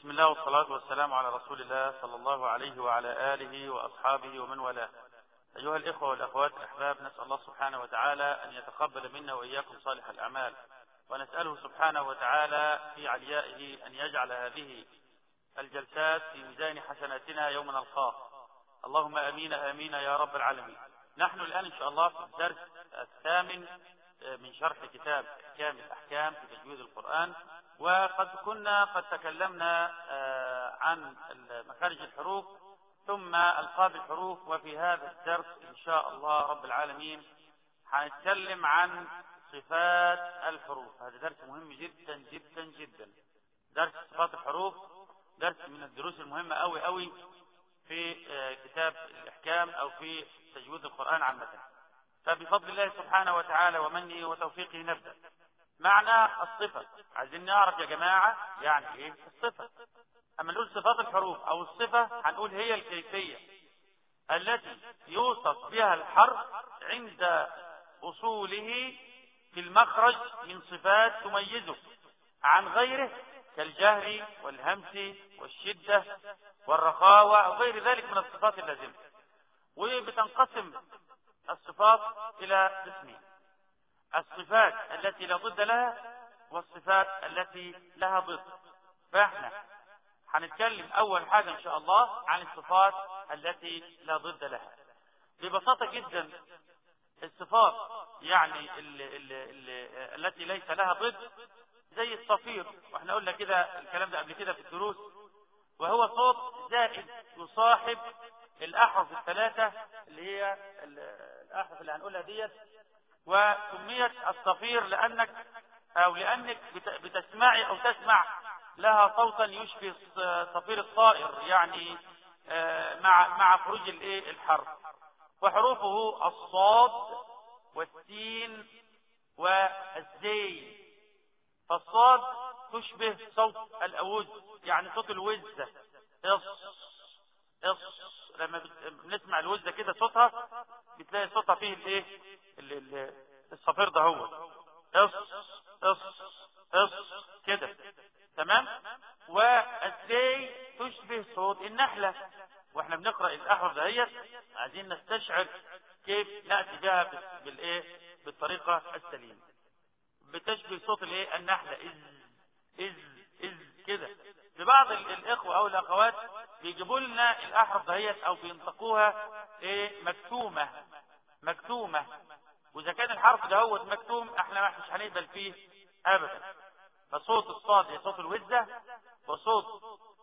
بسم الله والصلاة والسلام على رسول الله صلى الله عليه وعلى آله وأصحابه ومن والاه أيها الإخوة والأخوات الأحباب نسأل الله سبحانه وتعالى أن يتقبل منا وإياكم صالح الأعمال ونسأله سبحانه وتعالى في عليائه أن يجعل هذه الجلسات في ميزان حسناتنا يوم نلقاه اللهم أمين آمين يا رب العالمين نحن الآن إن شاء الله في الدرس الثامن من شرح كتاب أحكام الأحكام في تجويد القرآن وقد كنا قد تكلمنا عن مخارج الحروف ثم ألقاب الحروف وفي هذا الدرس إن شاء الله رب العالمين هنتكلم عن صفات الحروف هذا درس مهم جدا جدا جدا درس صفات الحروف درس من الدروس المهمة أوي أوي في كتاب الإحكام أو في تجويد القرآن عامة فبفضل الله سبحانه وتعالى ومنه وتوفيقه نبدأ معنى الصفة عايزين نعرف يا جماعة يعني ايه الصفة اما نقول صفات الحروف او الصفة هنقول هي الكيفية التي يوصف بها الحرف عند اصوله في المخرج من صفات تميزه عن غيره كالجهر والهمس والشدة والرخاوة وغير ذلك من الصفات اللازمة وبتنقسم الصفات الى قسمين الصفات التي لا ضد لها والصفات التي لها ضد فاحنا هنتكلم اول حاجة ان شاء الله عن الصفات التي لا ضد لها ببساطة جدا الصفات يعني ال ال ال التي ليس لها ضد زي الصفير واحنا قلنا كده الكلام ده قبل كده في الدروس وهو صوت زائد يصاحب الاحرف الثلاثة اللي هي الاحرف اللي هنقولها ديت وسميت الصفير لأنك أو لأنك بتسمعي أو تسمع لها صوتا يشبه صفير الطائر يعني مع مع خروج الايه الحرف وحروفه الصاد والسين والزين فالصاد تشبه صوت الأوز يعني صوت الوزة اص اص لما بنسمع الوزة كده صوتها بتلاقي صوتها فيه الايه الصفير ده هو اص اص اص كده تمام والزي تشبه صوت النحلة واحنا بنقرأ الاحرف دهيت عايزين نستشعر كيف نأتي بها بالايه بالطريقة السليمة بتشبه صوت الايه النحلة إز إز إز كده لبعض الاخوة او الاخوات بيجيبوا لنا الاحرف دهيت او بينطقوها ايه مكتومة مكتومة واذا كان الحرف ده هو مكتوم احنا مش هنقبل فيه ابدا فصوت الصاد هي صوت الوزة وصوت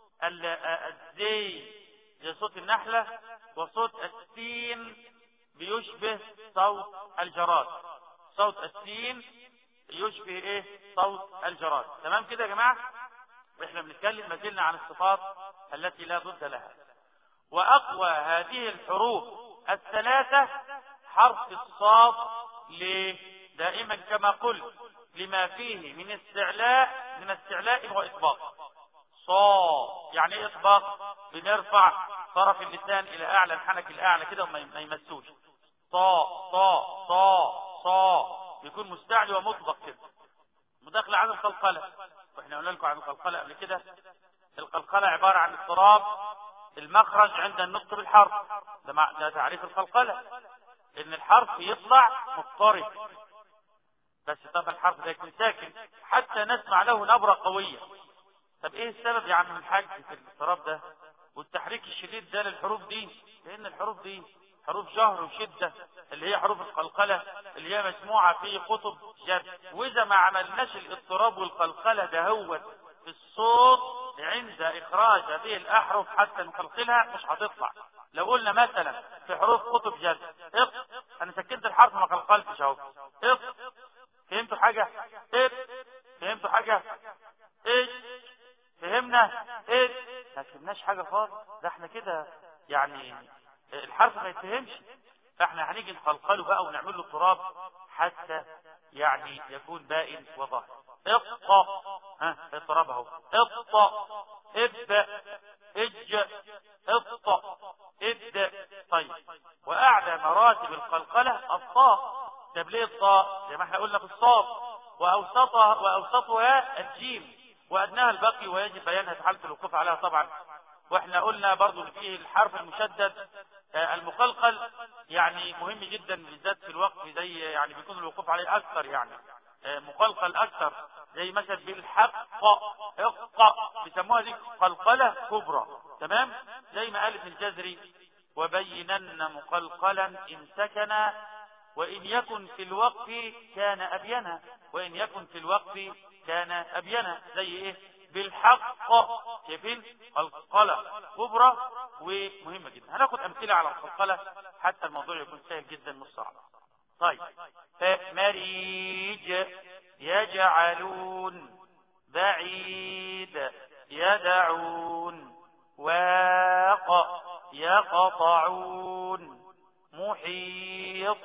الزي هي صوت النحلة وصوت السين بيشبه صوت الجراد صوت السين يشبه ايه صوت الجراد تمام كده يا جماعة واحنا بنتكلم ما زلنا عن الصفات التي لا ضد لها واقوى هذه الحروف الثلاثة حرف الصاد ليه دائما كما قلت لما فيه من استعلاء من استعلاء واطباق صا يعني ايه اطباق بنرفع طرف اللسان الى اعلى الحنك الاعلى كده وما يمسوش صا صا صا صا بيكون مستعلي ومطبق كده مداخله عن القلقله واحنا قلنا لكم عن القلقله قبل كده القلقله عباره عن اضطراب المخرج عند النطق بالحرف ده, مع... ده تعريف القلقله ان الحرف يطلع مضطرب بس طبعا الحرف ده يكون ساكن حتى نسمع له نبرة قوية طب ايه السبب يا عم الحاج في الاضطراب ده والتحريك الشديد ده للحروف دي لان الحروف دي حروف جهر وشدة اللي هي حروف القلقلة اللي هي مسموعة في قطب جد واذا ما عملناش الاضطراب والقلقلة ده هو في الصوت عند اخراج هذه الاحرف حتى نقلقلها مش هتطلع لو قلنا مثلا في حروف قطب جد اف انا سكنت الحرف ما قلقلتش اهو اف فهمتوا حاجة اف فهمتوا حاجة ايش فهمنا ايش ما فهمناش حاجة خالص ده احنا كده يعني الحرف ما يتفهمش فاحنا هنيجي نقلقله بقى ونعمل له تراب حتى يعني يكون بائن وظاهر اقطع ها التراب اهو اقطع ابدا اج اقطع ابدا طيب واعلى مراتب القلقله الطاء طب ليه الطاء زي ما احنا قلنا في الصاد واوسطها واوسطها الجيم وأدناها البقي ويجب بيانها في حالة الوقوف عليها طبعا واحنا قلنا برضو ان فيه الحرف المشدد آه، المقلقل يعني مهم جدا بالذات في الوقف زي يعني بيكون الوقوف عليه اكثر يعني آه، مقلقل اكثر زي مثلا بالحق اق بيسموها دي قلقله كبرى تمام زي ما قال ابن الجزري وبينن مقلقلا ان سكن وان يكن في الوقف كان ابينا وان يكن في الوقف كان ابينا زي ايه بالحق شايفين قلقلة كبرى ومهمة جدا هناخد امثلة على القلقلة حتى الموضوع يكون سهل جدا مش صعب طيب فمريج يجعلون بعيد يدعون واق يقطعون محيط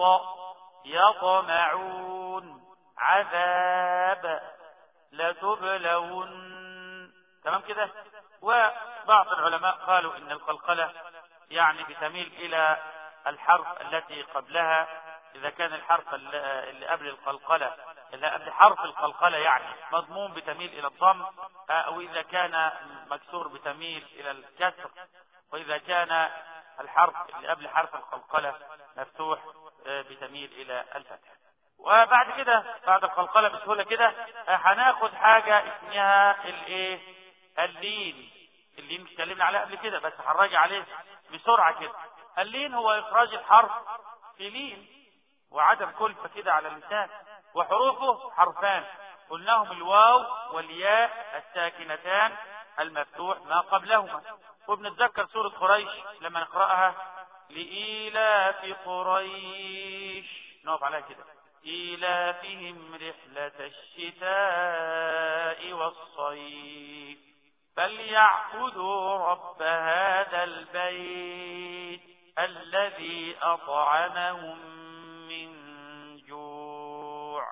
يطمعون عذاب لتبلون تمام كده وبعض العلماء قالوا ان القلقلة يعني بتميل الى الحرف التي قبلها اذا كان الحرف اللي قبل القلقلة اللي قبل حرف القلقلة يعني مضموم بتميل الى الضم او اذا كان مكسور بتميل الى الكسر واذا كان الحرف اللي قبل حرف القلقلة مفتوح بتميل الى الفتح وبعد كده بعد القلقلة بسهولة كده هناخد حاجة اسمها الايه اللين اللين اتكلمنا عليه قبل كده بس هنراجع عليه بسرعة كده اللين هو اخراج الحرف في لين وعدم كلفة كده على اللسان وحروفه حرفان قلناهم الواو والياء الساكنتان المفتوح ما قبلهما وبنتذكر سورة قريش لما نقرأها لإيلاف قريش نقف عليها كده إيلافهم رحلة الشتاء والصيف فليعبدوا رب هذا البيت الذي أطعمهم من جوع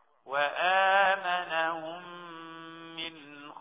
وآمنهم من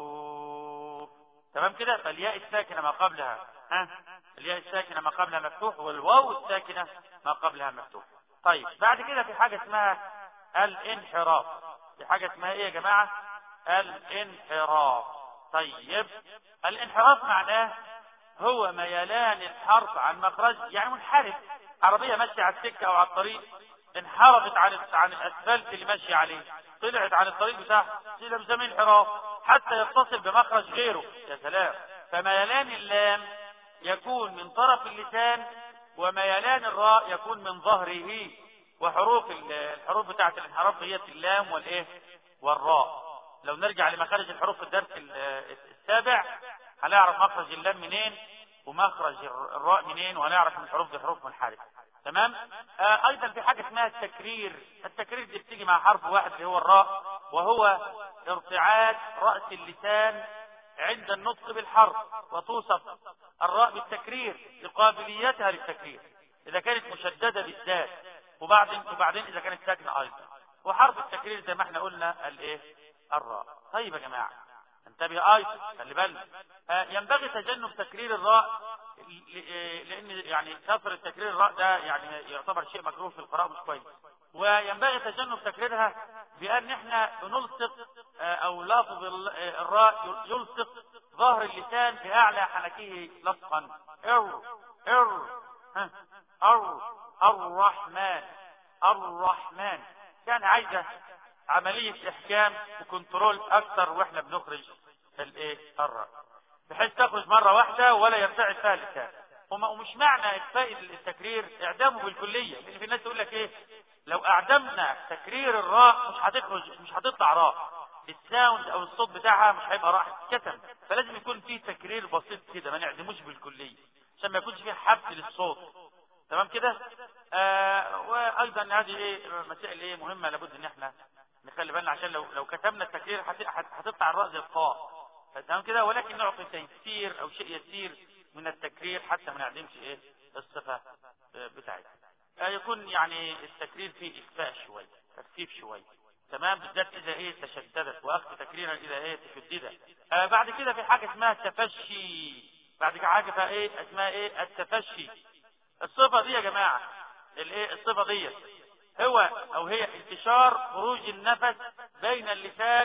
خوف تمام كده فالياء الساكنة ما قبلها ها الياء الساكنة ما قبلها مفتوح والواو الساكنة ما قبلها مفتوح طيب بعد كده في حاجة اسمها الانحراف في حاجة اسمها ايه يا جماعة الانحراف طيب الانحراف معناه هو ميلان الحرف عن مخرج يعني منحرف عربية ماشية على السكة او على الطريق انحرفت عن عن الاسفلت اللي ماشية عليه طلعت عن الطريق بتاعها ده بنسميه انحراف حتى يتصل بمخرج غيره يا سلام فميلان اللام يكون من طرف اللسان وميلان الراء يكون من ظهره وحروف الحروف بتاعت الانحراف هي اللام والايه والراء لو نرجع لمخارج الحروف في الدرس السابع هنعرف مخرج اللام منين ومخرج الراء منين وهنعرف ان الحروف دي حروف منحرفه تمام آه ايضا في حاجه اسمها التكرير التكرير دي بتيجي مع حرف واحد اللي هو الراء وهو ارتعاد راس اللسان عند النطق بالحرف وتوصف الراء بالتكرير لقابليتها للتكرير اذا كانت مشدده بالذات وبعدين وبعدين اذا كانت ساكنه ايضا وحرف التكرير زي ما احنا قلنا الايه الراء طيب يا جماعه انتبه ايضا خلي بالك آه ينبغي تجنب تكرير الراء لان يعني كثر التكرير الراء ده يعني يعتبر شيء مكروه في القراءه مش كويس وينبغي تجنب تكريرها بان احنا نلصق او لافظ الراء يلصق ظهر اللسان باعلى حنكيه لصقا ار ار ار الرحمن الرحمن كان عايزه عمليه احكام وكنترول اكثر واحنا بنخرج الايه الراء بحيث تخرج مره واحده ولا يرتعد فيها اللسان ومش معنى اخفاء التكرير اعدامه بالكليه لان في ناس تقول لك ايه لو اعدمنا تكرير الراء مش هتخرج مش هتطلع راء الساوند او الصوت بتاعها مش هيبقى راح كتم فلازم يكون فيه تكرير بسيط كده ما نعدموش بالكليه عشان ما يكونش فيه حبس للصوت تمام كده آه وايضا هذه ايه مسائل ايه مهمه لابد ان احنا نخلي بالنا عشان لو لو كتمنا التكرير هتطلع الراء زي القاء تمام كده ولكن نعطي تيسير او شيء يسير من التكرير حتى ما نعدمش ايه الصفه بتاعتها يكون يعني التكرير فيه إخفاء شوي تخفيف شوي تمام بالذات إذا إيه تشددت وأخذ تكريرا إذا إيه تشددت آه بعد كده في حاجة اسمها التفشي بعد كده حاجة فيها إيه اسمها إيه التفشي الصفة دي يا جماعة الإيه الصفة دي هو أو هي انتشار خروج النفس بين اللسان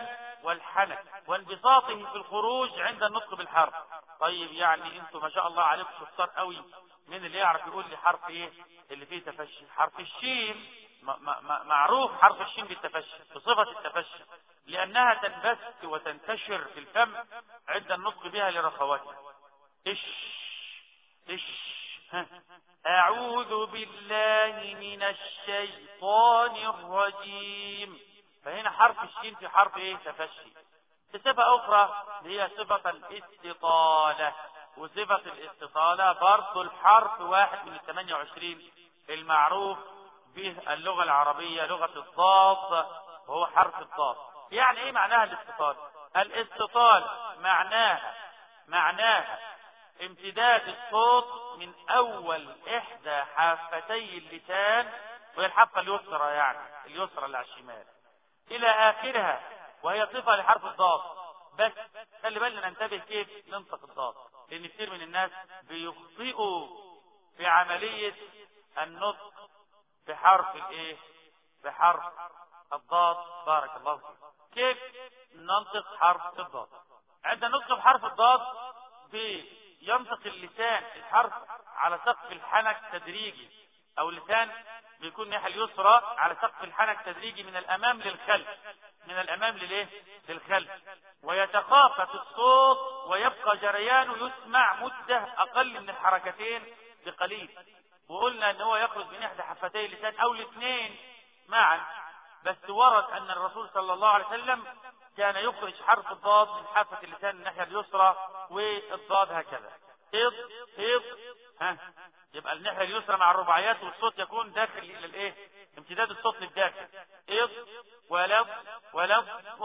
والحنك وانبساطه في الخروج عند النطق بالحرف طيب يعني انتوا ما شاء الله عليكم شطار قوي مين اللي يعرف يقول لي حرف ايه اللي فيه تفشي حرف الشين معروف حرف الشين بالتفشي بصفة التفشي لأنها تنبث وتنتشر في الفم عند النطق بها لرخواتها إش إش ها. أعوذ بالله من الشيطان الرجيم فهنا حرف الشين في حرف ايه تفشي بصفة أخرى هي صفة الاستطالة وصفة الاستطالة برضو الحرف واحد من الثمانية وعشرين المعروف به اللغة العربية لغة الضاد وهو حرف الضاد يعني ايه معناها الاستطالة الاستطالة معناها معناها امتداد الصوت من اول احدى حافتي اللسان وهي الحافة اليسرى يعني اليسرى اللي على الشمال الى اخرها وهي صفة لحرف الضاد بس خلي بالنا ننتبه كيف ننطق الضاد لان كثير من الناس بيخطئوا في عملية النطق بحرف الايه بحرف الضاد بارك الله فيك كيف ننطق حرف الضاد عند نطق بحرف الضاد بينطق اللسان الحرف على سقف الحنك تدريجي او اللسان بيكون ناحية اليسرى على سقف الحنك تدريجي من الامام للخلف من الامام للايه للخلف ويتخافت الصوت ويبقى جريانه يسمع مدة اقل من الحركتين بقليل وقلنا ان هو يخرج من احدى حفتي اللسان او الاثنين معا بس ورد ان الرسول صلى الله عليه وسلم كان يخرج حرف الضاد من حافة اللسان الناحية اليسرى والضاد هكذا اض اض ها يبقى الناحية اليسرى مع الرباعيات والصوت يكون داخل الى الايه امتداد الصوت للداخل اض ولا ولا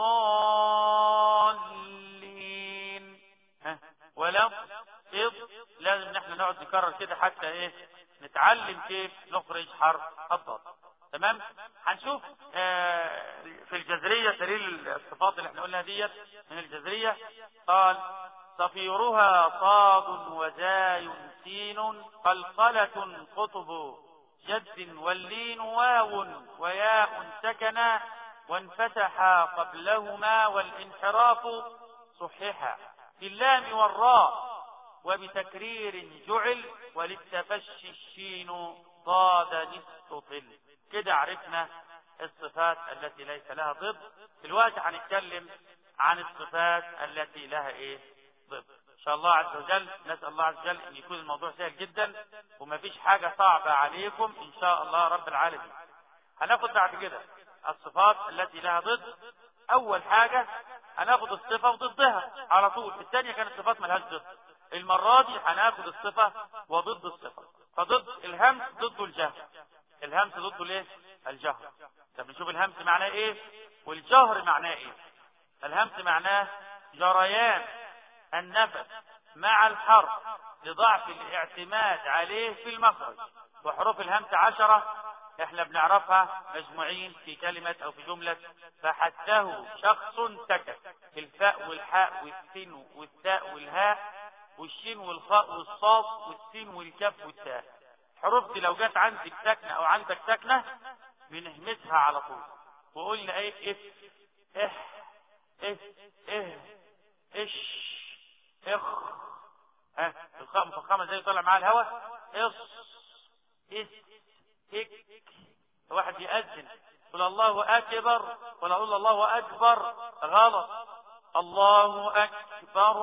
الضالين ها ولا اض لازم نحن نقعد نكرر كده حتى ايه نتعلم كيف نخرج حرف الضاد تمام هنشوف آه في الجذرية دليل الصفات اللي احنا قلنا ديت من الجذرية قال صفيرها صاد وزاي سين قلقلة قطب جد واللين واو وياء سكنا وانفتحا قبلهما والانحراف صححا في اللام والراء وبتكرير جعل وللتفشي الشين ضاد نستطل كده عرفنا الصفات التي ليس لها ضد دلوقتي هنتكلم عن الصفات التي لها ايه ضد ان شاء الله عز وجل نسال الله عز وجل ان يكون الموضوع سهل جدا وما فيش حاجه صعبه عليكم ان شاء الله رب العالمين هناخد بعد كده الصفات التي لها ضد اول حاجه هناخد الصفه وضدها على طول الثانيه كانت صفات ملهاش ضد المره دي هناخد الصفه وضد الصفه فضد الهمس ضده الجهر الهمس ضده الايه الجهر طب نشوف الهمس معناه ايه والجهر معناه ايه الهمس معناه جريان النفس مع الحرف لضعف الاعتماد عليه في المخرج وحروف الهمس عشرة احنا بنعرفها مجموعين في كلمة او في جملة فحته شخص سكت الفاء والحاء والسين والتاء والهاء والشين والخاء والصاد والسين والكاف والتاء حروف دي لو جت عندك ساكنة او عندك ساكنة بنهمسها على طول وقلنا ايه اف اح اف اه اش اخ ها الخاء مفخمة زي طالع معاها الهواء اص اس اك واحد يأذن قل الله اكبر ولا اقول الله اكبر غلط الله اكبر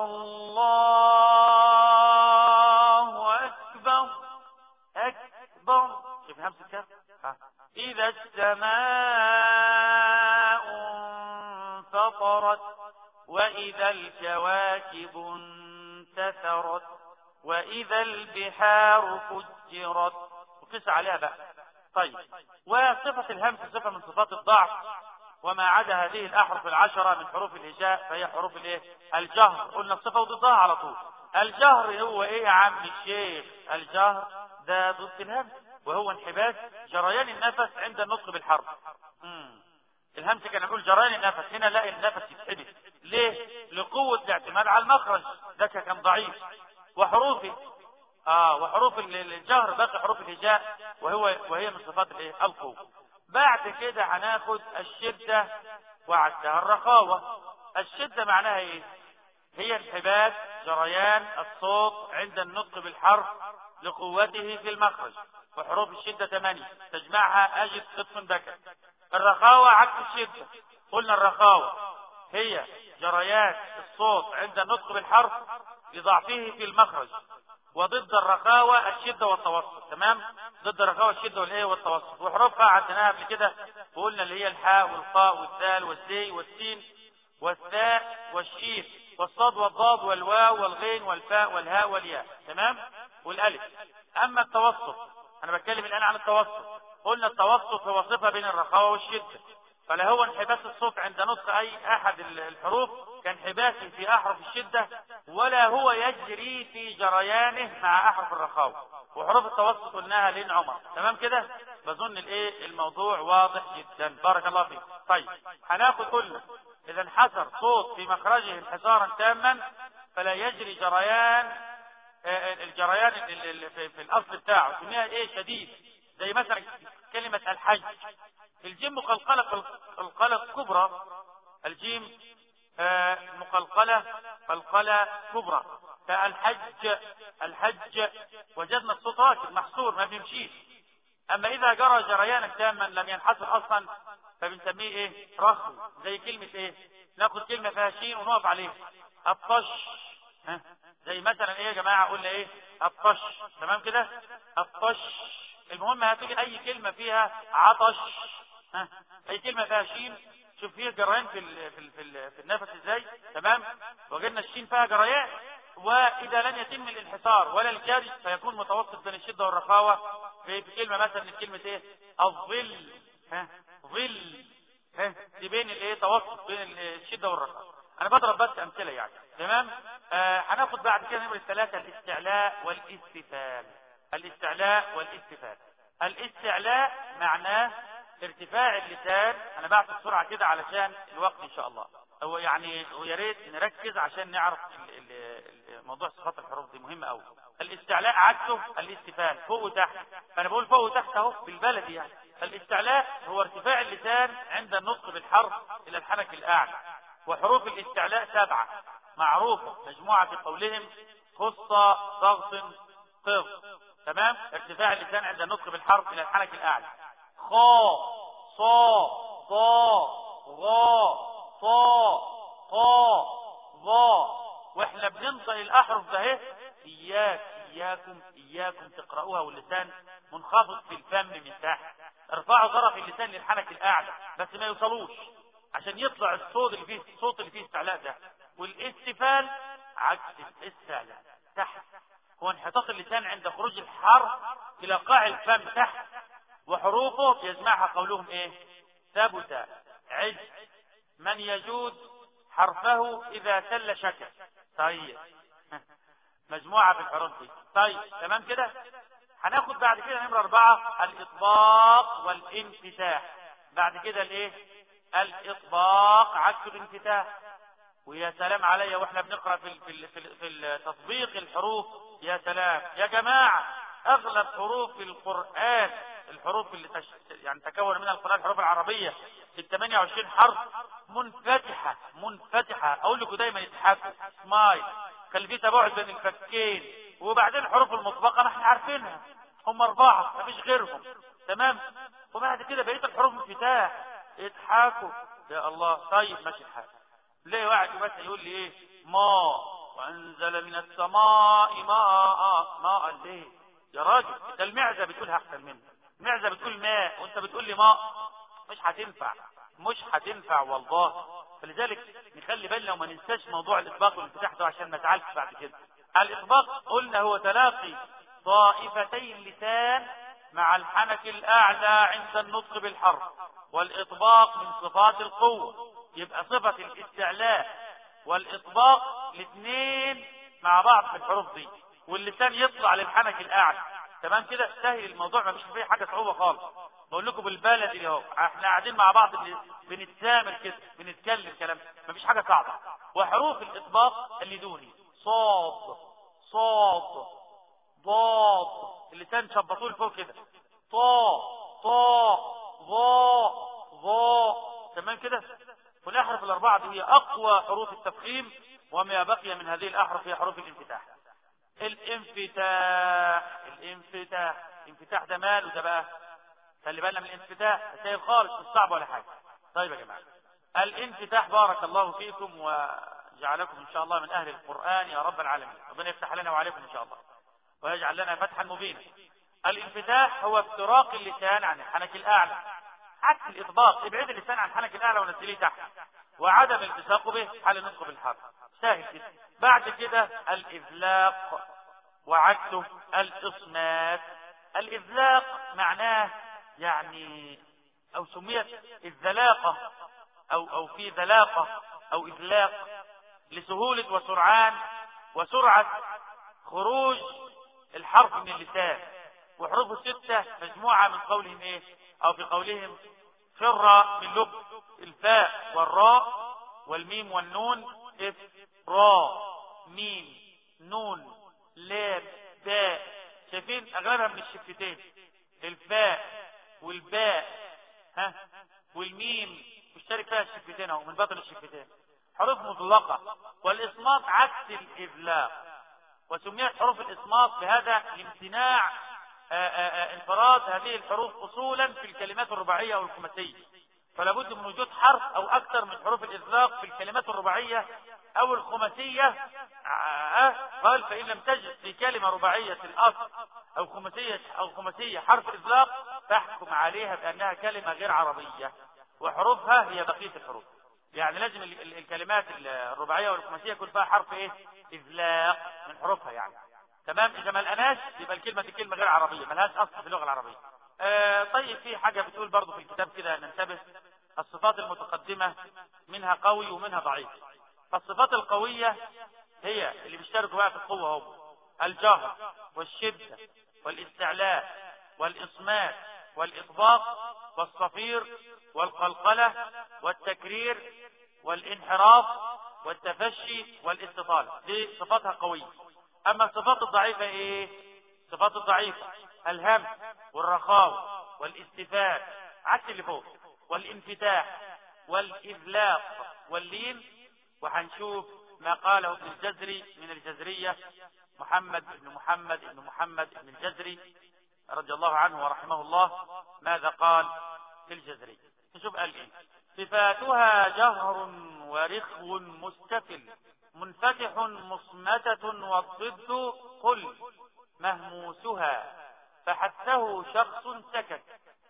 الله اكبر اكبر شوف همس الكاف اذا السماء انفطرت واذا الكواكب انتثرت واذا البحار فجرت وقس عليها بقى طيب وصفة الهمس صفة من صفات الضعف وما عدا هذه الأحرف العشرة من حروف الهجاء فهي حروف الايه الجهر قلنا الصفة وضدها على طول الجهر هو ايه يا عم الشيخ الجهر ده ضد الهمس وهو انحباس جريان النفس عند النطق بالحرف مم. الهمس كان نقول جريان النفس هنا لا النفس يتحبس ليه لقوة الاعتماد على المخرج ده كان ضعيف وحروفه اه وحروف الجهر باقي حروف الهجاء وهو وهي من صفات الايه القوة بعد كده هناخد الشدة وعدها الرخاوة الشدة معناها ايه هي انحباس جريان الصوت عند النطق بالحرف لقوته في المخرج وحروف الشدة ثمانية تجمعها أجد قطف ذكر الرخاوة عكس الشدة قلنا الرخاوة هي جريان الصوت عند النطق بالحرف لضعفه في المخرج وضد الرخاوة الشدة والتوسط تمام ضد الرخاوة الشدة والايه والتوسط وحروفها عدناها قبل كده وقلنا اللي هي الحاء والقاء والدال والزي والسين والثاء والشين والصاد والضاد والواو والغين والفاء والهاء والياء تمام والالف اما التوسط انا بتكلم الان عن التوسط قلنا التوسط هو صفة بين الرخاوة والشدة فلا هو انحباس الصوت عند نطق اي احد الحروف كانحباسه في احرف الشدة ولا هو يجري في جريانه مع احرف الرخاوة وحروف التوسط قلناها لين عمر تمام كده بظن الايه الموضوع واضح جدا بارك الله فيك طيب هناخد كله اذا انحسر صوت في مخرجه انحسارا تاما فلا يجري جريان الجريان في الاصل بتاعه سميها ايه شديد زي مثلا كلمة الحج الجيم مقلقلة قلقلة كبرى الجيم مقلقلة قلقلة كبرى فالحج الحج وجدنا الصوت راكب محصور ما بيمشيش اما اذا جرى جريانا تاما لم ينحصر اصلا فبنسميه ايه رخو زي كلمة ايه ناخد كلمة فيها شين ونقف عليها الطش ها زي مثلا ايه يا جماعة قلنا ايه الطش تمام كده الطش المهم هتيجي اي كلمة فيها عطش ها اي كلمة فيها شين شوف فيها جريان في ال في ال في, ال في النفس ازاي تمام وجدنا الشين فيها جريان واذا لم يتم الانحصار ولا الجري فيكون متوسط بين الشدة والرخاوة في كلمة مثلا كلمة ايه الظل ها ظل ها دي بين الايه توسط بين الشدة والرخاوة انا بضرب بس امثلة يعني تمام آه هناخد بعد كده نمرة ثلاثة الاستعلاء والاستفال الاستعلاء والاستفال الاستعلاء معناه ارتفاع اللسان انا بعت بسرعة كده علشان الوقت ان شاء الله هو يعني ويا ريت نركز عشان نعرف ال ال موضوع صفات الحروف دي مهمة قوي الاستعلاء عكسه الاستفال فوق وتحت فانا بقول فوق وتحت اهو بالبلدي يعني الاستعلاء هو ارتفاع اللسان عند النطق بالحرف الى الحنك الاعلى وحروف الاستعلاء سبعة معروفة مجموعة في قولهم خصة ضغط قض تمام ارتفاع اللسان عند النطق بالحرف الى الحنك الاعلى خا صا ضا غا طا قا ضا واحنا بننطق الاحرف ده اهي اياك اياكم اياكم تقرأوها واللسان منخفض في الفم من تحت ارفعوا طرف اللسان للحنك الاعلى بس ما يوصلوش عشان يطلع الصوت اللي فيه الصوت اللي فيه استعلاء ده والاستفال عكس الاستعلاء تحت هو انحطاط اللسان عند خروج الحرف الى قاع الفم تحت وحروفه يجمعها قولهم ايه ثبت عز من يجود حرفه اذا سل شكر طيب مجموعة في الحروف دي طيب تمام كده هناخد بعد كده نمرة أربعة الإطباق والانفتاح بعد كده الإيه الإطباق عكس الانفتاح ويا سلام عليا واحنا بنقرأ في في في, في تطبيق الحروف يا سلام يا جماعة أغلب حروف القرآن الحروف اللي تش... يعني تكون منها القرآن الحروف العربية ال 28 حرف منفتحة منفتحة أقول لكم دايما يضحكوا سمايل خلي في تباعد بين الفكين وبعدين الحروف المطبقة ما احنا عارفينها هم أربعة ما فيش غيرهم تمام وبعد كده بقية الحروف انفتاح يضحكوا يا الله طيب ماشي الحال ليه واحد بس يقول لي ايه ما وانزل من السماء ماء ماء ليه يا راجل انت المعزة بتقولها احسن مني المعزة بتقول ماء وانت بتقول لي ماء مش هتنفع مش هتنفع والله فلذلك نخلي بالنا وما ننساش موضوع الاطباق والانفتاح ده عشان ما نزعلش بعد كده الاطباق قلنا هو تلاقي طائفتي اللسان مع الحنك الاعلى عند النطق بالحرف والاطباق من صفات القوة يبقى صفة الاستعلاء والاطباق الاثنين مع بعض في الحروف دي واللسان يطلع للحنك الاعلى تمام كده سهل الموضوع ما فيش فيه حاجة صعوبة خالص بقول لكم بالبلدي اهو احنا قاعدين مع بعض بنتسامر كده بنتكلم كلام ما فيش حاجة صعبة وحروف الاطباق اللي دوني صاد صاد ضاد اللسان شبطوه لفوق كده طا طا ظا ظا تمام كده والأحرف الأربعة دي هي أقوى حروف التفخيم وما بقي من هذه الأحرف هي حروف الانفتاح الانفتاح الانفتاح الانفتاح ده مال وده بقى خلي بالنا من الانفتاح سهل خالص مش صعب ولا حاجة طيب يا جماعة الانفتاح بارك الله فيكم وجعلكم إن شاء الله من أهل القرآن يا رب العالمين ربنا يفتح لنا وعليكم إن شاء الله ويجعل لنا فتحا مبينا الانفتاح هو افتراق اللسان عن الحنك الأعلى عكس الإطباق ابعد اللسان عن الحنك الأعلى ونزليه تحت وعدم التصاق به حال النطق بالحرف سهل كده بعد كده الإذلاق وعكسه الإصمات الإذلاق معناه يعني أو سميت الذلاقة أو أو في ذلاقة أو إذلاق لسهولة وسرعان وسرعة خروج الحرف من اللسان وحروفه الستة مجموعة من قولهم إيه أو في قولهم فر من لب الفاء والراء والميم والنون اف راء ميم نون لام باء شايفين اغلبها من الشفتين الفاء والباء ها والميم مشترك فيها الشفتين اهو من بطن الشفتين حروف مطلقة والإصمات عكس الإذلاق وسميت حروف الإصمات بهذا لامتناع انفراد هذه الحروف أصولا في الكلمات الرباعية أو الخماسية فلا بد من وجود حرف أو أكثر من حروف الإطلاق في الكلمات الرباعية أو الخماسية قال فإن لم تجد في كلمة رباعية الأصل أو خماسية أو خماسية حرف إطلاق تحكم عليها بأنها كلمة غير عربية وحروفها هي بقية الحروف يعني لازم الكلمات الرباعية والخماسية يكون فيها حرف إيه إذلاق من حروفها يعني تمام إذا ما لقناش يبقى الكلمة دي كلمة غير عربية ملهاش أصل في اللغة العربية آه طيب في حاجة بتقول برضو في الكتاب كده ننتبه الصفات المتقدمة منها قوي ومنها ضعيف فالصفات القوية هي اللي بيشتركوا بقى في القوة هم الجهر والشدة والاستعلاء والإصمات والإطباق والصفير والقلقلة والتكرير والانحراف والتفشي والاستطالة دي صفاتها قوية أما الصفات الضعيفة إيه الصفات الضعيفة الهم والرخاوة والاستفاء عكس اللي فوق والانفتاح والإذلاق واللين وهنشوف ما قاله ابن الجزري من الجزرية محمد بن محمد بن محمد بن الجزري رضي الله عنه ورحمه الله ماذا قال في الجزري نشوف قال ايه صفاتها جهر ورخو مستفل منفتح مصمتة والضد قل مهموسها فحثه شخص سكت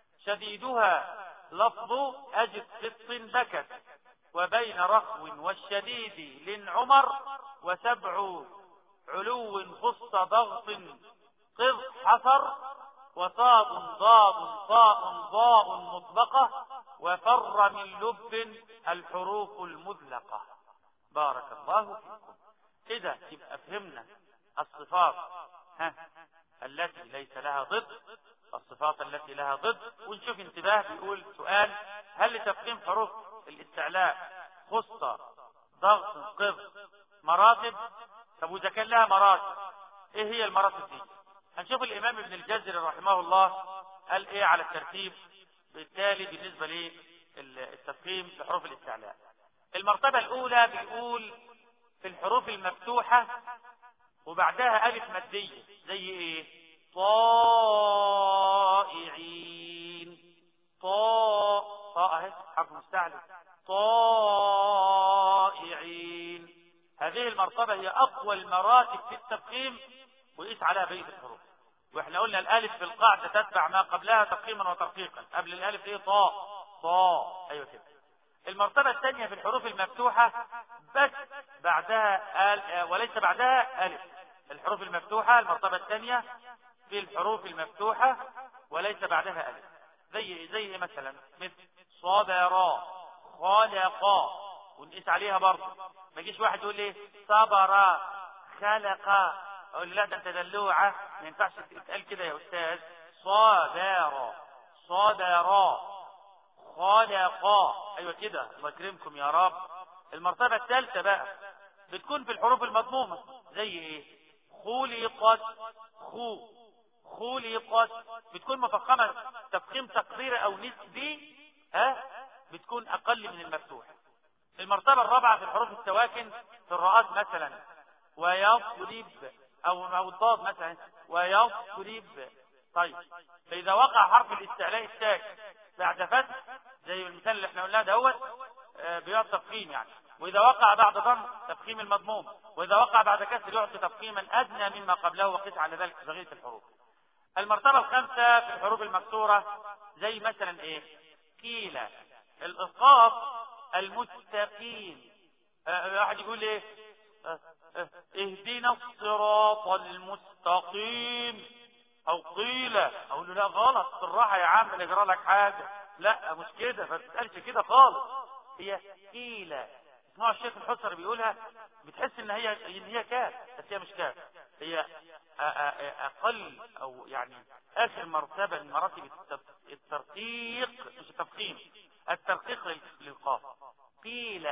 شديدها لفظ أجد قط بكت وبين رخو والشديد لنعمر وسبع علو خص ضغط قض حفر وصاد ضاد طاء ضاء مطبقة وفر من لب الحروف المذلقة بارك الله فيكم كده يبقى فهمنا الصفات ها التي ليس لها ضد الصفات التي لها ضد ونشوف انتباه بيقول سؤال هل لتفخيم حروف الاستعلاء خصة ضغط قض مراتب طب واذا كان لها مراتب ايه هي المراتب دي هنشوف الامام ابن الجزري رحمه الله قال ايه على الترتيب بالتالي بالنسبة للتفخيم لحروف الاستعلاء المرتبة الاولى بيقول في الحروف المفتوحة وبعدها الف مادية زي ايه طائعين طاء طاء اهي حرف مستعلى طائعين هذه المرتبة هي اقوى المراتب في التفخيم وقيس عليها بقية الحروف واحنا قلنا الالف في القاعدة تتبع ما قبلها تفخيما وترقيقا قبل الالف ايه طاء طاء ايوه كده المرتبة الثانية في الحروف المفتوحة بس بعدها آل وليس بعدها الف الحروف المفتوحة المرتبة الثانية في الحروف المفتوحة وليس بعدها الف زي زي مثلا مثل صبرا خلقا ونقيس عليها برضه ما يجيش واحد يقول لي صبرا خلقا اقول لا ده انت دلوعه ما ينفعش تتقال كده يا استاذ صبرا صبرا خلقا ايوه كده الله يكرمكم يا رب المرتبه الثالثه بقى بتكون في الحروف المضمومه زي ايه خلقت خو خلقت بتكون مفخمه تفخيم تقديري او نسبي ها أه؟ بتكون اقل من المفتوح المرتبة الرابعة في الحروف السواكن في الراءات مثلا ويضرب أو أو الضاد مثلا ويضرب طيب فإذا وقع حرف الاستعلاء الساكن بعد فتح زي المثال اللي احنا قلناه دوت آه، بيعطي تفخيم يعني وإذا وقع بعد ضم تفخيم المضموم وإذا وقع بعد كسر يعطي تفخيما أدنى مما قبله وقيس على ذلك بقية الحروف المرتبة الخامسة في الحروف المكسورة زي مثلا إيه قيل الإسقاط المستقيم آه، واحد يقول إيه آه، آه، اهدنا الصراط المستقيم او قيل اقول له لا غلط بالراحه يا عم نجرى لك حاجه لا مش كده ما تتقالش كده خالص هي قيل اسمعوا الشيخ الحسر بيقولها بتحس ان هي ان هي كاف بس هي مش كاف هي أ- أ- اقل او يعني اخر مرتبه من مراتب التف- الترقيق مش التفخيم الترقيق لل- للقاف قيل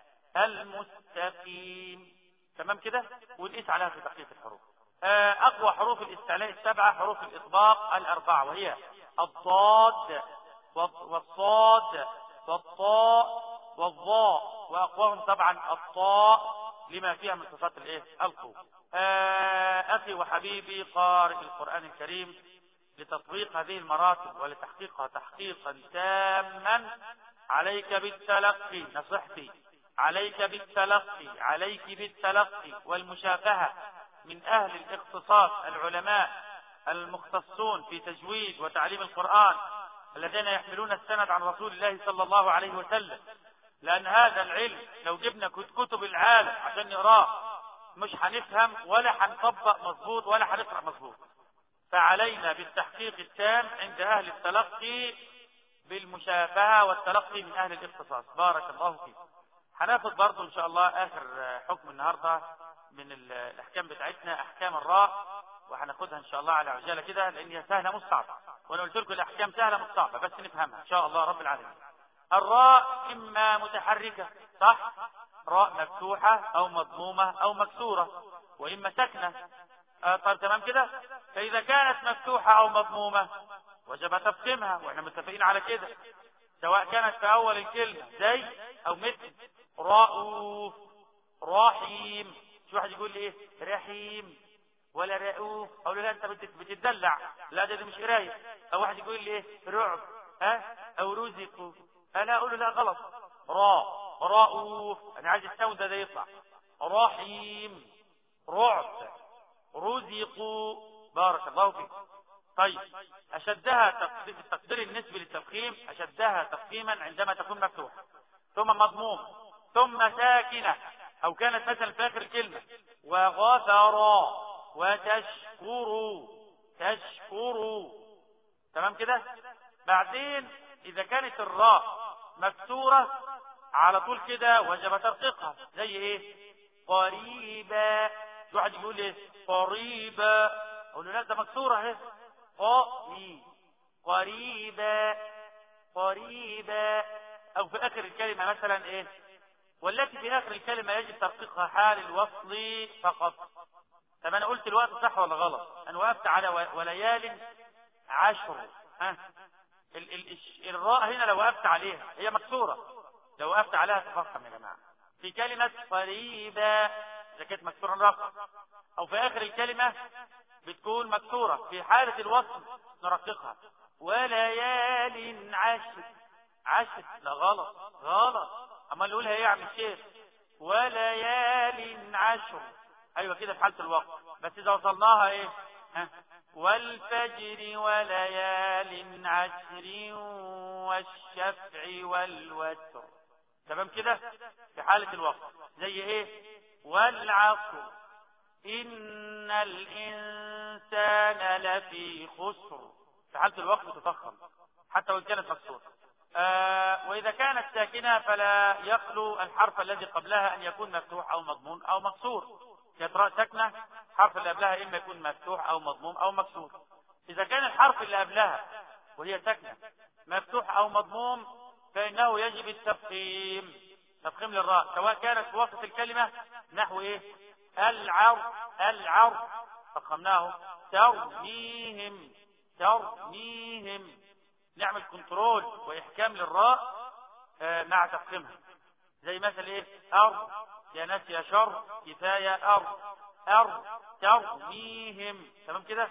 المستقيم تمام كده ونقيس عليها في تحقيق الحروف آه، اقوى حروف الاستعلاء السبعه حروف الاطباق الاربعه وهي الضاد والص- والصاد والطاء والظاء واقواهم طبعا الطاء لما فيها من صفات الايه القوه آه، اخي وحبيبي قارئ القران الكريم لتطبيق هذه المراتب ولتحقيقها تحقيقا تاما عليك بالتلقي نصيحتي عليك بالتلقي عليك بالتلقي والمشافهة من أهل الاختصاص العلماء المختصون في تجويد وتعليم القرآن الذين يحملون السند عن رسول الله صلى الله عليه وسلم لأن هذا العلم لو جبنا كت- كتب العالم عشان نقراه مش هنفهم ولا هنطبق مظبوط ولا هنقرأ مظبوط فعلينا بالتحقيق التام عند أهل التلقي بالمشافهة والتلقي من أهل الاختصاص بارك الله فيكم هناخد برضو إن شاء الله آخر حكم النهاردة من ال- الأحكام بتاعتنا أحكام الراء وهناخدها إن شاء الله على عجالة كده لأن هي سهلة مش صعبة وأنا قلت لكم الأحكام سهلة مش صعبة بس نفهمها إن شاء الله رب العالمين الراء إما متحركة صح راء مفتوحة أو مضمومة أو مكسورة وإما ساكنة آه طيب تمام كده فإذا كانت مفتوحة أو مضمومة وجب تفخيمها وإحنا متفقين على كده سواء كانت في أول الكلمة زي أو مثل رؤوف رحيم شو واحد يقول لي إيه رحيم ولا رؤوف أقول له لا أنت بت- بتدلع لا ده, ده مش قراية أو واحد يقول لي إيه رعب ها أو رزقوا أنا أقول له لا غلط راء رؤوف أنا عايز الساوند ده يطلع رحيم رعب رزقوا بارك الله فيك طيب أشدها تقدير التقدير النسبي للتفخيم أشدها تفخيما عندما تكون مفتوحة ثم مضمومة ثم ساكنة أو كانت مثلا في آخر كلمة وغفر وتشكروا تشكروا تمام كده بعدين إذا كانت الراء مكسورة على طول كده وجب ترقيقها زي إيه قريبا في واحد يقول إيه قريبا أقول له لا ده مكسورة أهي قري قريبا قريبا أو في آخر الكلمة مثلا إيه والتي في آخر الكلمة يجب ترقيقها حال الوصل فقط طب أنا قلت الوقت صح ولا غلط أنا وقفت على و- وليال عشر ها ال ال الش- الراء هنا لو وقفت عليها هي مكسورة لو وقفت عليها تفخم يا جماعة في كلمة قريبة إذا كانت مكسورة نرقق أو في آخر الكلمة بتكون مكسورة في حالة الوصل نرققها وليال عشر عشر لا غلط غلط أما نقولها إيه يا عم الشيخ وليال عشر أيوة كده في حالة الوقت بس إذا وصلناها إيه ها والفجر وليال عشر والشفع والوتر تمام كده في حالة الوقت زي ايه والعصر إن الإنسان لفي خسر في حالة الوقت تفخم حتى وإن كانت مكسورة آه وإذا كانت ساكنة فلا يخلو الحرف الذي قبلها أن يكون مفتوح أو مضمون أو مكسور كانت راء ساكنة الحرف اللي قبلها إما يكون مفتوح أو مضموم أو مكسور إذا كان الحرف اللي قبلها وهي ساكنة مفتوح أو مضموم فإنه يجب التفخيم تفخيم للراء سواء كانت في وسط الكلمة نحو إيه العر العر فخمناه ترميهم ترميهم نعمل كنترول وإحكام للراء آه، مع تفخيمها زي مثلا ايه ارض يا ناس يا شر كفاية ارض ارض ترميهم تمام كده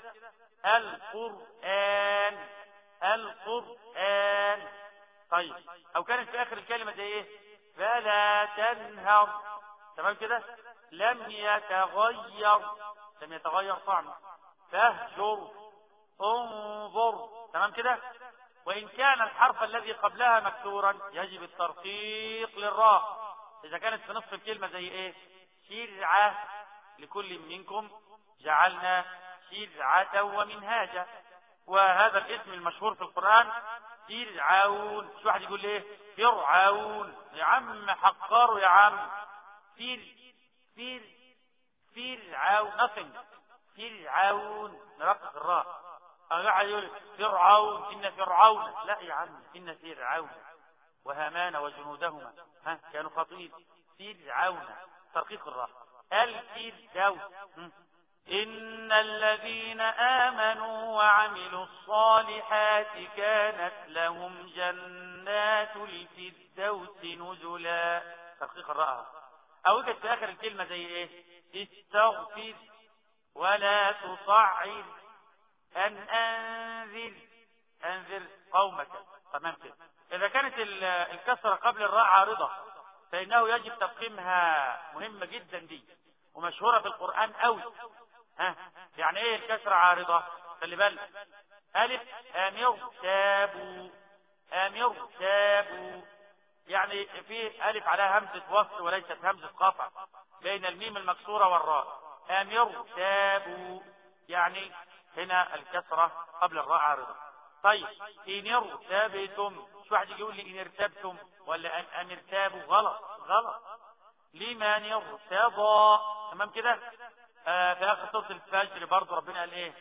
القرآن القرآن طيب او كانت في اخر الكلمة زي ايه فلا تنهر تمام كده لم يتغير لم يتغير طعمه فاهجر انظر تمام كده وإن كان الحرف الذي قبلها مكسورا يجب الترقيق للراء إذا كانت في نصف الكلمة زي إيه شرعة لكل منكم جعلنا شرعة ومنهاجا وهذا الاسم المشهور في القرآن فرعون شو واحد يقول ايه فرعون يا عم حقره يا عم فر فر فرعون nothing فرعون نرقق الراء قاعد يقول فرعون إن فرعون لا يا عم إن فرعون وهامان وجنودهما ها كانوا خاطئين فرعون ترقيق الراء الفردوس إن الذين آمنوا وعملوا الصالحات كانت لهم جنات الفردوس نزلا ترقيق الراء أو وجد في آخر الكلمة زي إيه استغفر ولا تصعر أن أنذر أنذر قومك تمام كده إذا كانت الكسرة قبل الراء عارضة فإنه يجب تفخيمها مهمة جدا دي ومشهورة في القرآن قوي ها يعني ايه الكسرة عارضة خلي بالك ألف أمر تابوا أمر تابوا يعني في ألف عليها همزة وصل وليست همزة قطع بين الميم المكسورة والراء أمر تابوا يعني هنا الكسرة قبل الراء عارضة طيب إن ارتبتم شو واحد يقول لي إن ارتبتم ولا أن, أن ارتابوا غلط غلط لمن ارتضى تمام كده آه في آخر سورة الفجر برضه ربنا قال إيه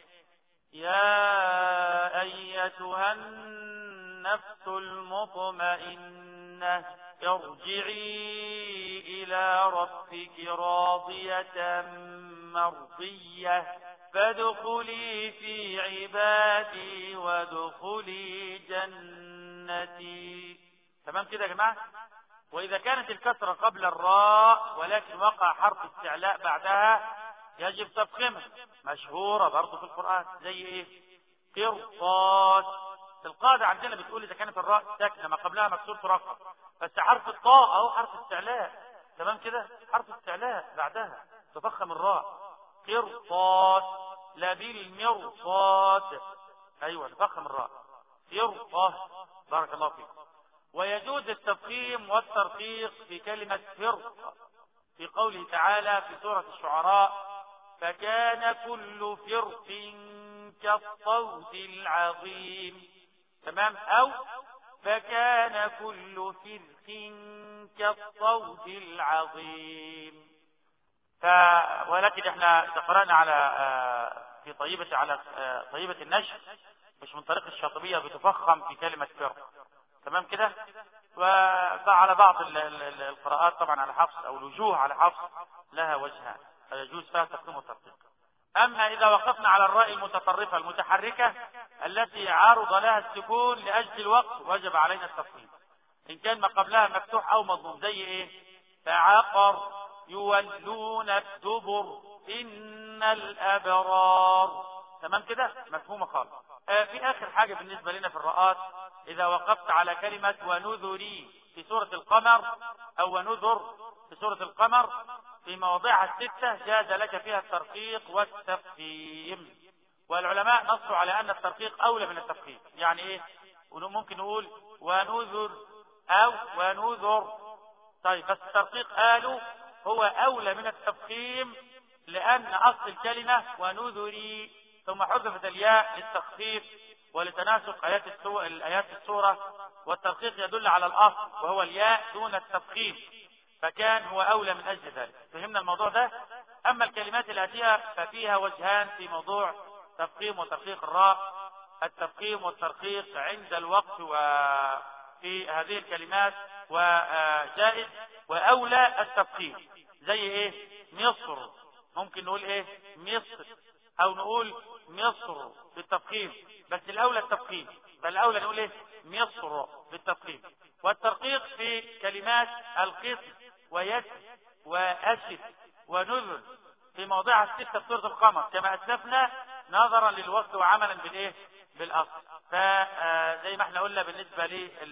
يا أيتها النفس المطمئنة ارجعي إلى ربك راضية مرضية فادخلي في عبادي وادخلي جنتي تمام كده يا جماعة وإذا كانت الكسرة قبل الراء ولكن وقع حرف استعلاء بعدها يجب تفخيمها مشهورة برضه في القرآن زي ايه قرطاس القاعدة عندنا بتقول إذا كانت الراء ساكنة ما قبلها مكسور ترقب بس حرف الطاء أو حرف استعلاء تمام كده حرف استعلاء بعدها تفخم الراء قرطاس لا بالمرصاد أيوة تفخم الراء فرقة بارك الله فيك ويجوز التفخيم والترقيق في كلمة فرقة في قوله تعالى في سورة الشعراء فكان كل فرق كالصوت العظيم تمام أو فكان كل فرق كالصوت العظيم ف... ولكن احنا قرأنا على في طيبة على طيبة النشر مش من طريق الشاطبية بتفخم في كلمة فرق تمام كده وعلى بعض القراءات طبعا على حفص او الوجوه على حفص لها وجهان فيجوز فيها تقديم وترقيق اما اذا وقفنا على الراء المتطرفة المتحركة التي عارض لها السكون لاجل الوقت وجب علينا التفخيم ان كان ما قبلها مفتوح او مضموم زي ايه فعقر يولون الدبر ان الابرار تمام كده مفهومه خالص آه في اخر حاجة بالنسبة لنا في الرآت اذا وقفت على كلمة ونذري في سورة القمر او ونذر في سورة القمر في مواضعها الستة جاز لك فيها الترقيق والتفخيم والعلماء نصوا على ان الترقيق اولى من التفخيم يعني ايه ممكن نقول ونذر او ونذر طيب بس الترقيق قالوا هو اولى من التفخيم لان اصل الكلمة ونذري ثم حذفت الياء للتخفيف ولتناسق آيات السورة الآيات السورة والترقيق يدل على الأصل وهو الياء دون التفخيم فكان هو أولى من أجل ذلك فهمنا الموضوع ده أما الكلمات الآتية ففيها وجهان في موضوع تفخيم وترقيق الراء التفخيم والترقيق عند الوقف وفي هذه الكلمات وجائز وأولى التفخيم زي إيه مصر ممكن نقول إيه مصر أو نقول مصر بالتفخيم بس الأولى التفخيم فالأولى نقول إيه مصر بالتفخيم والترقيق في كلمات القسم ويد وأسد ونذل في موضعها الستة في سورة القمر كما أسلفنا نظرا للوصل وعملا بالإيه بالأصل فزي ما احنا قلنا بالنسبة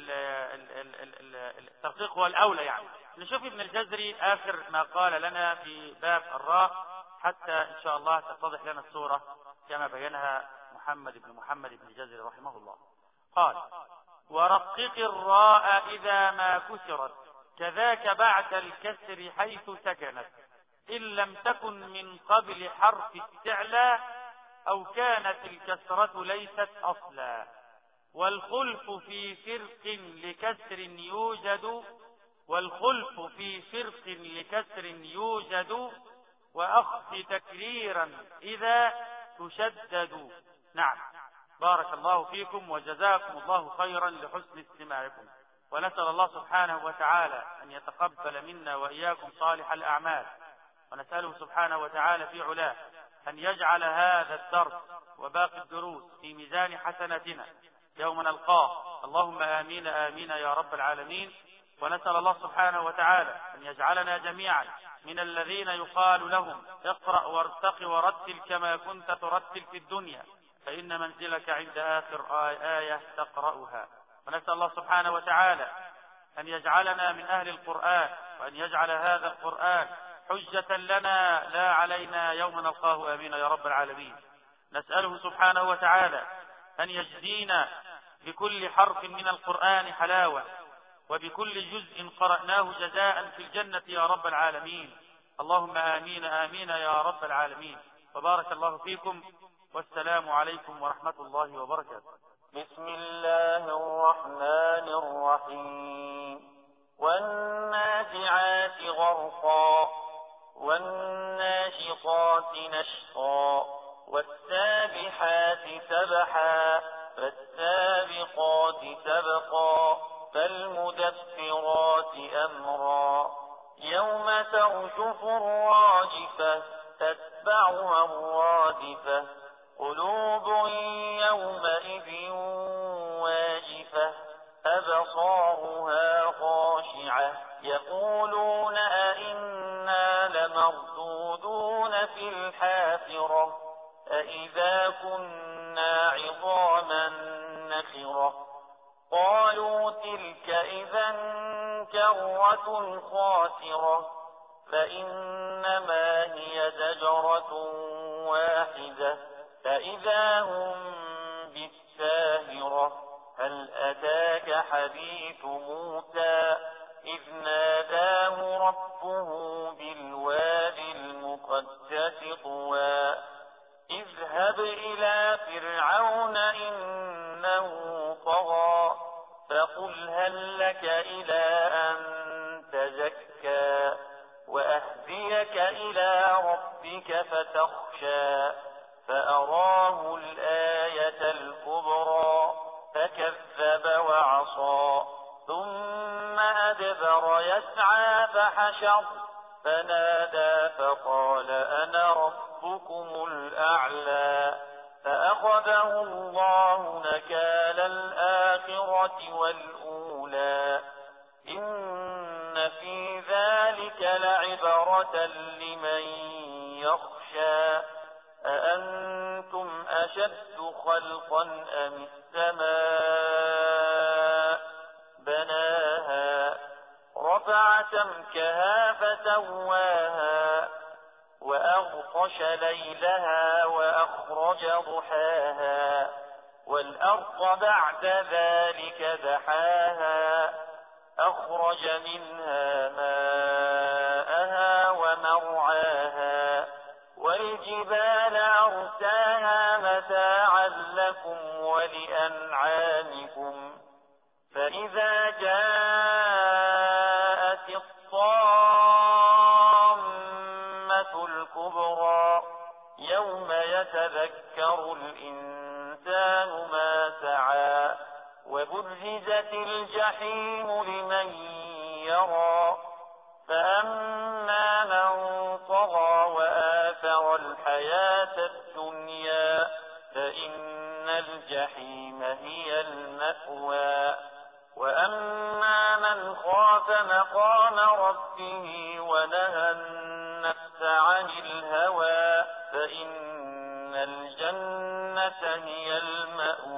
للترقيق هو الأولى يعني نشوف ابن الجزري آخر ما قال لنا في باب الراء حتى إن شاء الله تتضح لنا الصورة كما بينها محمد بن محمد بن الجزري رحمه الله قال ورقق الراء إذا ما كسرت كذاك بعد الكسر حيث سكنت إن لم تكن من قبل حرف استعلاء أو كانت الكسرة ليست أصلا والخلف في فرق لكسر يوجد والخلف في فرق لكسر يوجد وأخف تكريرا إذا تشدد نعم بارك الله فيكم وجزاكم الله خيرا لحسن استماعكم ونسأل الله سبحانه وتعالى أن يتقبل منا وإياكم صالح الأعمال ونسأله سبحانه وتعالى في علاه أن يجعل هذا الدرس وباقي الدروس في ميزان حسناتنا يوم نلقاه اللهم آمين آمين يا رب العالمين ونسأل الله سبحانه وتعالى أن يجعلنا جميعا من الذين يقال لهم اقرأ وارتق ورتل كما كنت ترتل في الدنيا فإن منزلك عند آخر آية تقرأها ونسأل الله سبحانه وتعالى أن يجعلنا من أهل القرآن وأن يجعل هذا القرآن حجة لنا لا علينا يوم نلقاه آمين يا رب العالمين نسأله سبحانه وتعالى أن يجزينا بكل حرف من القرآن حلاوة وبكل جزء قرأناه جزاء في الجنة يا رب العالمين اللهم آمين آمين يا رب العالمين وبارك الله فيكم والسلام عليكم ورحمة الله وبركاته بسم الله الرحمن الرحيم والنازعات غرقا والناشطات نشطا والسابحات سبحا فالسابقات سبقا فالمدبرات أمرا يوم ترجف الراجفة تتبعها الرادفة قلوب يومئذ واجفة أبصارها خاشعة يقولون أئنا لمردودون في الحافرة أئذا كنا عظاما نخرة قالوا تلك إذا كرة خاسرة فإنما هي زجرة واحدة فإذا هم بالساهرة هل أتاك حديث موسى إذ ناداه ربه بالوادي المقدس طوى اذهب إلى فرعون إنه طغى فقل هل لك إلى أن تزكى وأهديك إلى ربك فتخشى فأراه الآية الكبرى فكذب وعصى ثم أدبر يسعى فحشر فنادى فقال أنا ربكم الأعلى فأخذه الله نكال الآخرة والأولى إن في ذلك لعبرة لمن يخشى أأنتم أشد خلقا أم السماء بناها رفع سمكها فسواها وأغطش ليلها وأخرج ضحاها والأرض بعد ذلك دحاها أخرج منها ماءها ومرعاها والجبال أرساها متاعا لكم ولأنعامكم فإذا جاءت الطامة الكبرى يوم يتذكر الإنسان ما سعى وبرزت الجحيم لمن يرى فأما من طغى وآثر الحياة الدنيا فإن الجحيم هي المأوى وأما من خاف مقام ربه ونهى النفس عن الهوى فإن الجنة هي المأوى